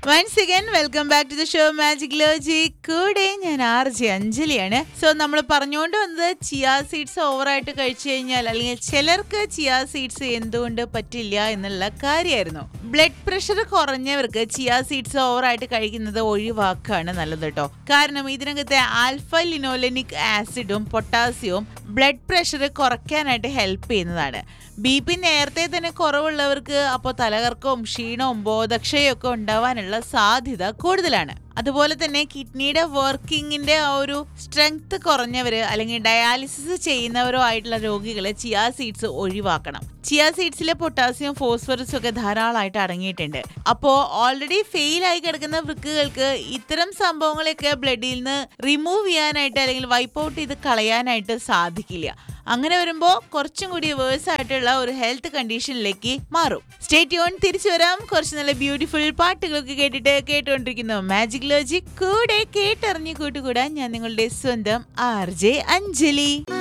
once again welcome back to the show magic ലോജി കൂടെ ഞാൻ ആർ ജെ അഞ്ജലിയാണ് സോ നമ്മൾ പറഞ്ഞുകൊണ്ട് വന്നത് ചിയാ സീഡ്സ് ഓവറായിട്ട് കഴിച്ചു കഴിഞ്ഞാൽ അല്ലെങ്കിൽ ചിലർക്ക് ചിയാ സീഡ്സ് എന്തുകൊണ്ട് പറ്റില്ല എന്നുള്ള കാര്യമായിരുന്നു ബ്ലഡ് പ്രഷർ കുറഞ്ഞവർക്ക് ചിയാ സീഡ്സ് ഓവറായിട്ട് കഴിക്കുന്നത് ഒഴിവാക്കുകയാണ് നല്ലത് കേട്ടോ കാരണം ഇതിനകത്തെ ആൽഫ ലിനോലെനിക് ആസിഡും പൊട്ടാസ്യവും ബ്ലഡ് പ്രഷർ കുറയ്ക്കാനായിട്ട് ഹെൽപ്പ് ചെയ്യുന്നതാണ് ബി പി നേരത്തെ തന്നെ കുറവുള്ളവർക്ക് അപ്പോൾ തലകർക്കവും ക്ഷീണവും ബോധക്ഷയവും ഒക്കെ ഉണ്ടാവാനുള്ള സാധ്യത കൂടുതലാണ് അതുപോലെ തന്നെ കിഡ്നിയുടെ വർക്കിങ്ങിന്റെ ആ ഒരു സ്ട്രെങ്ത് കുറഞ്ഞവര് അല്ലെങ്കിൽ ഡയാലിസിസ് ചെയ്യുന്നവരോ ആയിട്ടുള്ള രോഗികളെ ചിയാ സീഡ്സ് ഒഴിവാക്കണം ചിയാ സീഡ്സിലെ പൊട്ടാസ്യം ഫോസ്ഫറസും ഒക്കെ ധാരാളമായിട്ട് അടങ്ങിയിട്ടുണ്ട് അപ്പോൾ ഓൾറെഡി ഫെയിൽ ആയി കിടക്കുന്ന വൃക്കുകൾക്ക് ഇത്തരം സംഭവങ്ങളൊക്കെ ബ്ലഡിൽ നിന്ന് റിമൂവ് ചെയ്യാനായിട്ട് അല്ലെങ്കിൽ വൈപ്പ് ഔട്ട് ചെയ്ത് കളയാനായിട്ട് സാധിക്കില്ല അങ്ങനെ വരുമ്പോൾ കുറച്ചും കൂടി വേഴ്സ് ആയിട്ടുള്ള ഒരു ഹെൽത്ത് കണ്ടീഷനിലേക്ക് മാറും സ്റ്റേറ്റ് യോൺ തിരിച്ചു വരാം കുറച്ച് നല്ല ബ്യൂട്ടിഫുൾ പാട്ടുകളൊക്കെ കേട്ടിട്ട് കേട്ടുകൊണ്ടിരിക്കുന്നു മാജിക് ലോജിക് കൂടെ കേട്ടറിഞ്ഞു കൂട്ടുകൂടാൻ ഞാൻ നിങ്ങളുടെ സ്വന്തം ആർ ജെ അഞ്ജലി